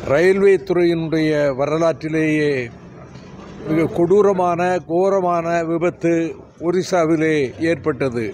Railway துறையினுடைய வரலாற்றிலேயே மிக கொடூரமான கோரமான விபத்து ஒரிசாவிலே ஏற்பட்டது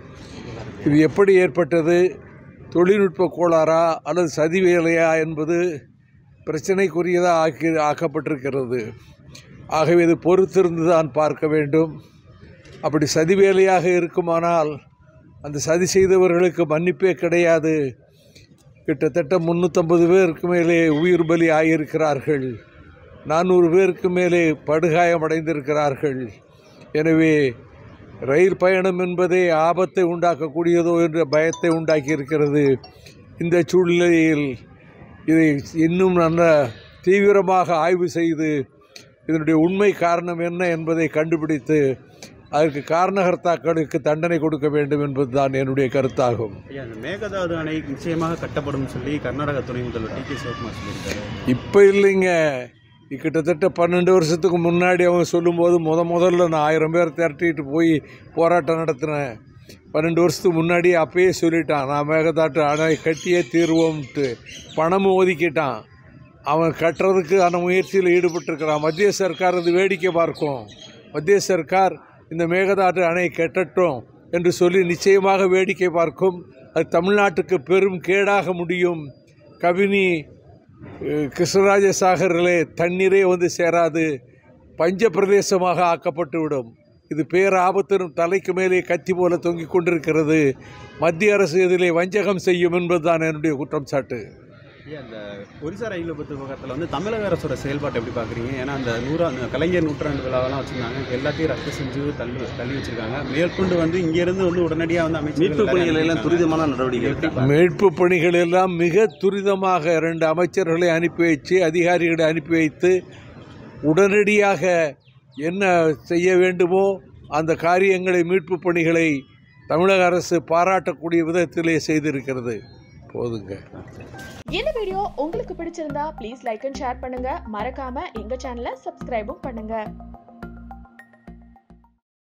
இது எப்படி ஏற்பட்டது தொழில்நுட்ப கோளாறா அல்லது சதி வேலையா என்பது பிரச்சனைக்குரியதாக ஆக்கி ஆக்கப்பட்டிருக்கிறது ஆகவே இது பொறுத்திருந்து தான் பார்க்க வேண்டும் அப்படி சதி வேலையாக இருக்குமானால் அந்த சதி செய்தவர்களுக்கு மன்னிப்பே கிடையாது கிட்டத்தட்ட முந்நூற்றம்பது பேருக்கு மேலே உயிர் பலி ஆகியிருக்கிறார்கள் நானூறு பேருக்கு மேலே படுகாயமடைந்திருக்கிறார்கள் எனவே ரயில் பயணம் என்பதே ஆபத்தை உண்டாக்கக்கூடியதோ என்ற பயத்தை உண்டாக்கி இருக்கிறது இந்த சூழ்நிலையில் இதை இன்னும் நல்ல தீவிரமாக ஆய்வு செய்து இதனுடைய உண்மை காரணம் என்ன என்பதை கண்டுபிடித்து அதற்கு காரணகர்த்தாக்களுக்கு தண்டனை கொடுக்க வேண்டும் என்பதுதான் என்னுடைய கருத்தாகும் ஐயா இந்த மேகதாது அணை நிச்சயமாக கட்டப்படும் சொல்லி கர்நாடக துணை முதல்வர் டி கே சிவகுமார் சொல்லியிருக்காரு இப்போ இல்லைங்க இது கிட்டத்தட்ட பன்னெண்டு வருஷத்துக்கு முன்னாடி அவங்க சொல்லும்போது முத முதல்ல நான் ஆயிரம் பேர் திரட்டிட்டு போய் போராட்டம் நடத்தினேன் பன்னெண்டு வருஷத்துக்கு முன்னாடி அப்பயே சொல்லிட்டான் நான் மேகதாட்டு அணை கட்டியே தீர்வோம்ட்டு பணமும் ஒதுக்கிட்டான் அவன் கட்டுறதுக்கு அந்த முயற்சியில் ஈடுபட்டிருக்கிறான் மத்திய சர்க்கார் அது வேடிக்கை பார்க்கும் மத்திய சர்க்கார் இந்த மேகதாட்டு அணை கட்டட்டும் என்று சொல்லி நிச்சயமாக வேடிக்கை பார்க்கும் அது தமிழ்நாட்டுக்கு பெரும் கேடாக முடியும் கபினி அஹ், கிருஷ்ணராஜ சாகரிலே தண்ணீரே வந்து சேராது பஞ்ச பிரதேசமாக ஆக்கப்பட்டுவிடும் இது பேராபத்தின் தலைக்கு மேலே கத்தி போல தொங்கிக் கொண்டிருக்கிறது மத்திய அரசு இதிலே வஞ்சகம் செய்யும் என்பதுதான் என்னுடைய குற்றம் சாட்டு ஐயா இந்த ஒரிசா ரயில் விபத்து விவகாரத்தில் வந்து தமிழக அரசோட செயல்பாட்டை எப்படி பார்க்குறீங்க ஏன்னா அந்த நூறா அந்த கலைஞர் நூற்றாண்டு விழாவெல்லாம் வச்சுருந்தாங்க இப்ப எல்லாத்தையும் ரத்து செஞ்சு தள்ளி தள்ளி வச்சிருக்காங்க மேற்கொண்டு வந்து இங்கேருந்து வந்து உடனடியாக வந்து அமைச்சர்கள் மீட்பு பணிகள் எல்லாம் எல்லாரையும் துரிதமான நடவடிக்கை எப்படி எடுத்தாங்க. மீட்பு பணிகள் எல்லாம் மிக துரிதமாக இரண்டு அமைச்சர்களை அனுப்பி வச்சு அதிகாரிகளை அனுப்பி வைத்து உடனடியாக என்ன செய்ய வேண்டுமோ அந்த காரியங்களை மீட்பு பணிகளை தமிழக அரசு பாராட்டக்கூடிய விதத்திலே செய்திருக்கிறது போதுங்க இந்த வீடியோ உங்களுக்கு பிடிச்சிருந்தா ப்ளீஸ் லைக் அண்ட் ஷேர் பண்ணுங்க மறக்காம எங்க சேனலை சப்ஸ்கிரைபும் பண்ணுங்க